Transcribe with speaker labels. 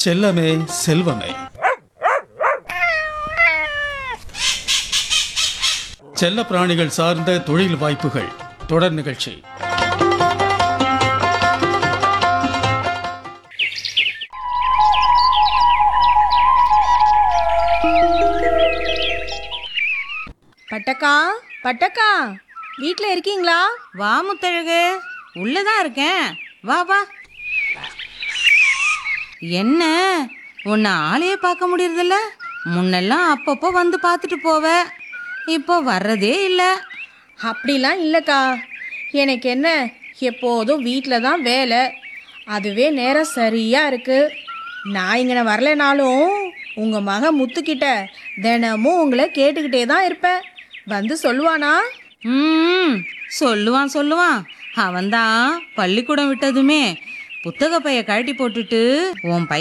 Speaker 1: செல்லமே செல்வமே செல்ல பிராணிகள் சார்ந்த தொழில் வாய்ப்புகள் தொடர் நிகழ்ச்சி
Speaker 2: பட்டக்கா பட்டக்கா வீட்டில் இருக்கீங்களா
Speaker 3: வா முத்தழகு உள்ளதான் இருக்கேன் வா வா என்ன உன்னை ஆளையே பார்க்க முடியறதில்ல முன்னெல்லாம் அப்பப்போ வந்து பார்த்துட்டு போவ இப்போ வர்றதே இல்லை
Speaker 2: அப்படிலாம் இல்லைக்கா எனக்கு என்ன எப்போதும் வீட்டில் தான் வேலை அதுவே நேரம் சரியாக இருக்கு நான் இங்கே வரலைனாலும் உங்கள் மக முத்துக்கிட்ட தினமும் உங்களை கேட்டுக்கிட்டே தான் இருப்பேன் வந்து சொல்லுவானா
Speaker 3: ம் சொல்லுவான் சொல்லுவான் அவன்தான் பள்ளிக்கூடம் விட்டதுமே புத்தக பைய கழட்டி போட்டுட்டு உன் பை